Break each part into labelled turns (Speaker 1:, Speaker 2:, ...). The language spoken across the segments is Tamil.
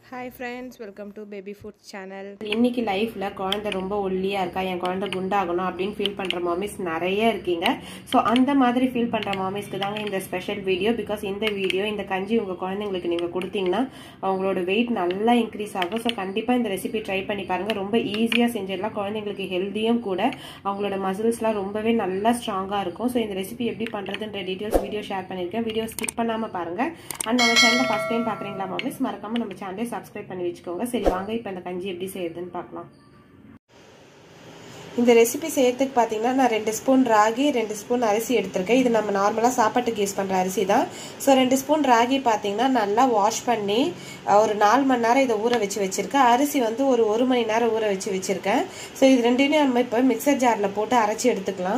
Speaker 1: hi friends welcome to baby food channel
Speaker 2: இன்னைக்கு லைஃப்ல குழந்தை ரொம்ப ஒல்லியா இருக்கா என் குழந்தை குண்டாகணும் அப்படின்னு ஃபீல் பண்ற மாமிஸ் நிறைய இருக்கீங்க ஸோ அந்த மாதிரி ஃபீல் பண்ற மாமிஸ்க்கு தாங்க இந்த ஸ்பெஷல் வீடியோ பிகாஸ் இந்த வீடியோ இந்த கஞ்சி உங்க குழந்தைங்களுக்கு நீங்க கொடுத்தீங்கன்னா அவங்களோட வெயிட் நல்லா இன்க்ரீஸ் ஆகும் ஸோ கண்டிப்பா இந்த ரெசிபி ட்ரை பண்ணி பாருங்க ரொம்ப ஈஸியா செஞ்சிடலாம் குழந்தைங்களுக்கு ஹெல்த்தியும் கூட அவங்களோட மசில்ஸ்லாம் ரொம்பவே நல்லா ஸ்ட்ராங்கா இருக்கும் ஸோ இந்த ரெசிபி எப்படி பண்றதுன்ற டீட்டெயில்ஸ் வீடியோ ஷேர் பண்ணிருக்கேன் வீடியோ ஸ்கிப் பண்ணாம பாருங்க அண்ட் நம்ம சேனலை ஃபர்ஸ்ட் டைம் பாக்குறீங்களா மாமிஸ் மறக்காம நம்ம சேனலை சப்ஸ்கிரைப் பண்ணி வச்சுக்கோங்க சரி வாங்க இப்போ இந்த கஞ்சி எப்படி செய்யறதுன்னு பார்க்கலாம்
Speaker 1: இந்த ரெசிபி செய்யறதுக்கு பார்த்தீங்கன்னா நான் ரெண்டு ஸ்பூன் ராகி ரெண்டு ஸ்பூன் அரிசி எடுத்திருக்கேன் இது நம்ம நார்மலாக சாப்பாட்டுக்கு யூஸ் பண்ணுற அரிசி தான் ஸோ ரெண்டு ஸ்பூன் ராகி பார்த்தீங்கன்னா நல்லா வாஷ் பண்ணி ஒரு நாலு மணி நேரம் இதை ஊற வச்சு வச்சுருக்கேன் அரிசி வந்து ஒரு ஒரு மணி நேரம் ஊற வச்சு வச்சுருக்கேன் ஸோ இது ரெண்டையும் நம்ம இப்போ மிக்சர் ஜாரில் போட்டு அரைச்சி எடுத்துக்கலாம்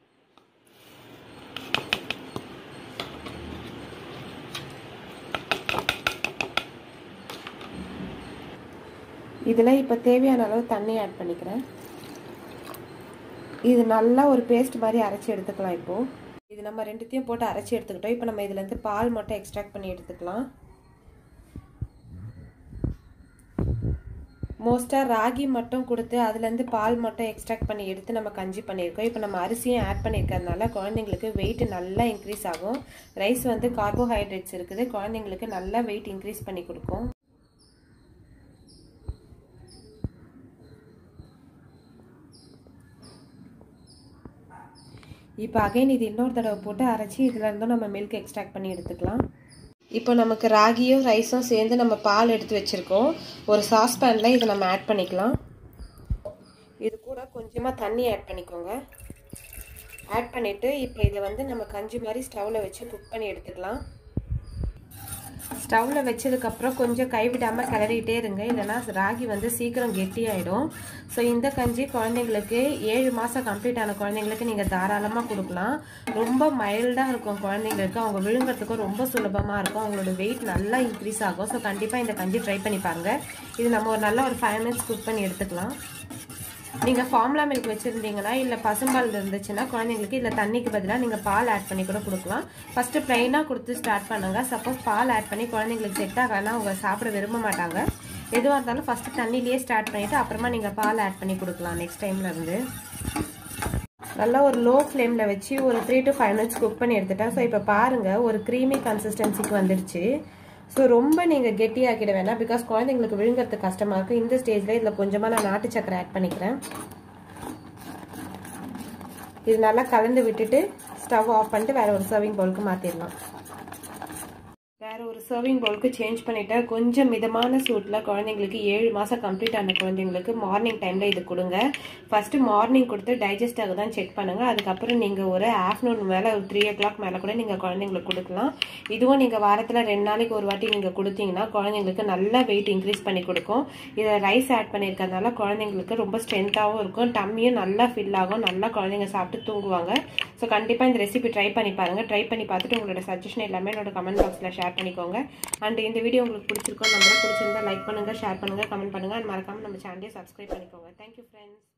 Speaker 1: இதில் இப்போ தேவையான அளவு தண்ணி ஆட் பண்ணிக்கிறேன் இது நல்லா ஒரு பேஸ்ட் மாதிரி அரைச்சி எடுத்துக்கலாம் இப்போது இது நம்ம ரெண்டுத்தையும் போட்டு அரைச்சி எடுத்துக்கிட்டோம் இப்போ நம்ம இதுலேருந்து பால் மட்டும் எக்ஸ்ட்ராக்ட் பண்ணி எடுத்துக்கலாம் மோஸ்ட்டாக ராகி மட்டும் கொடுத்து அதுலேருந்து பால் மட்டும் எக்ஸ்ட்ராக்ட் பண்ணி எடுத்து நம்ம கஞ்சி பண்ணியிருக்கோம் இப்போ நம்ம அரிசியும் ஆட் பண்ணியிருக்கிறதுனால குழந்தைங்களுக்கு வெயிட் நல்லா இன்க்ரீஸ் ஆகும் ரைஸ் வந்து கார்போஹைட்ரேட்ஸ் இருக்குது குழந்தைங்களுக்கு நல்லா வெயிட் இன்க்ரீஸ் பண்ணி கொடுக்கும் இப்போ அகைன் இது இன்னொரு தடவை போட்டு அரைச்சி இதில் இருந்தும் நம்ம மில்க் எக்ஸ்ட்ராக்ட் பண்ணி எடுத்துக்கலாம் இப்போ நமக்கு ராகியும் ரைஸும் சேர்ந்து நம்ம பால் எடுத்து வச்சுருக்கோம் ஒரு சாஸ்பேனில் இதை நம்ம ஆட் பண்ணிக்கலாம் இது கூட கொஞ்சமாக தண்ணி ஆட் பண்ணிக்கோங்க ஆட் பண்ணிவிட்டு இப்போ இதை வந்து நம்ம கஞ்சி மாதிரி ஸ்டவ்வில் வச்சு குக் பண்ணி எடுத்துக்கலாம் ஸ்டவ்வில் வச்சதுக்கப்புறம் கொஞ்சம் கைவிடாமல் கிளறிட்டே இருங்க இல்லைனா ராகி வந்து சீக்கிரம் கெட்டியாயிடும் ஸோ இந்த கஞ்சி குழந்தைங்களுக்கு ஏழு மாதம் கம்ப்ளீட் ஆன குழந்தைங்களுக்கு நீங்கள் தாராளமாக கொடுக்கலாம் ரொம்ப மைல்டாக இருக்கும் குழந்தைங்களுக்கு அவங்க விழுங்குறதுக்கும் ரொம்ப சுலபமாக இருக்கும் அவங்களோட வெயிட் நல்லா இன்க்ரீஸ் ஆகும் ஸோ கண்டிப்பாக இந்த கஞ்சி ட்ரை பண்ணி பாருங்கள் இது நம்ம ஒரு நல்ல ஒரு ஃபைவ் மினிட்ஸ் குக் பண்ணி எடுத்துக்கலாம் நீங்கள் ஃபார்முலா மில்க் வச்சுருந்தீங்கன்னா இல்லை பசும்பால் இருந்துச்சுன்னா குழந்தைங்களுக்கு இதில் தண்ணிக்கு பதிலாக நீங்கள் பால் ஆட் பண்ணி கூட கொடுக்கலாம் ஃபஸ்ட்டு ப்ளைனாக கொடுத்து ஸ்டார்ட் பண்ணுங்கள் சப்போஸ் பால் ஆட் பண்ணி குழந்தைங்களுக்கு செட் ஆகலைன்னா அவங்க சாப்பிட விரும்ப மாட்டாங்க எதுவாக இருந்தாலும் ஃபஸ்ட்டு தண்ணிலேயே ஸ்டார்ட் பண்ணிவிட்டு அப்புறமா நீங்கள் பால் ஆட் பண்ணி கொடுக்கலாம் நெக்ஸ்ட் டைம்லேருந்து நல்லா ஒரு லோ ஃப்ளேமில் வச்சு ஒரு three to five minutes cook பண்ணி எடுத்துட்டேன் ஸோ இப்போ பாருங்கள் ஒரு க்ரீமி கன்சிஸ்டன்சிக்கு வந்துடுச்சு ஸோ ரொம்ப நீங்கள் கெட்டியாக்கிட வேணாம் பிகாஸ் குழந்தைங்களுக்கு விழுங்கிறது கஷ்டமாக இருக்கும் இந்த ஸ்டேஜில் இதில் கொஞ்சமாக நான் நாட்டு சக்கரை ஆட் பண்ணிக்கிறேன் இது நல்லா கலந்து விட்டுட்டு ஸ்டவ் ஆஃப் பண்ணிட்டு வேறு ஒரு சர்விங் பவுலுக்கு மாற்றிடலாம் வேறு ஒரு சர்விங் பவுலுக்கு சேஞ்ச் பண்ணிவிட்டேன் கொஞ்சம் மிதமான சூட்டில் குழந்தைங்களுக்கு ஏழு மாதம் கம்ப்ளீட் ஆன குழந்தைங்களுக்கு மார்னிங் டைமில் இது கொடுங்க ஃபஸ்ட்டு மார்னிங் கொடுத்து டைஜஸ்ட் ஆகுதான் செக் பண்ணுங்கள் அதுக்கப்புறம் நீங்கள் ஒரு ஆஃப்டர்நூன் மேலே ஒரு த்ரீ ஓ கிளாக் மேலே கூட நீங்கள் குழந்தைங்களுக்கு கொடுக்கலாம் இதுவும் நீங்கள் வாரத்தில் ரெண்டு நாளைக்கு ஒரு வாட்டி நீங்கள் கொடுத்தீங்கன்னா குழந்தைங்களுக்கு நல்லா வெயிட் இன்க்ரீஸ் பண்ணி கொடுக்கும் இதில் ரைஸ் ஆட் பண்ணியிருக்கிறதுனால குழந்தைங்களுக்கு ரொம்ப ஸ்ட்ரென்த்தாகவும் இருக்கும் டம்மியும் நல்லா ஃபில் ஆகும் நல்லா குழந்தைங்க சாப்பிட்டு தூங்குவாங்க ஸோ கண்டிப்பாக இந்த ரெசிபி ட்ரை பண்ணி பாருங்கள் ட்ரை பண்ணி பார்த்துட்டு உங்களோட சஜஷன் எல்லாமே என்னோட கமெண்ட் பாக்ஸில் ஷேர் பண்ணிக்கோங்க அண்ட் இந்த வீடியோ உங்களுக்கு பிடிச்சிருக்கோம் நம்மள பிடிச்சிருந்தா லைக் பண்ணுங்கள் ஷேர் பண்ணுங்கள் கமெண்ட் பண்ணுங்கள் அண்ட் மறக்காமல் நம்ம சேனலையும் சப்ஸ்கிரைப் பண்ணிக்கோங்க தேங்க்யூ ஃப்ரெண்ட்ஸ்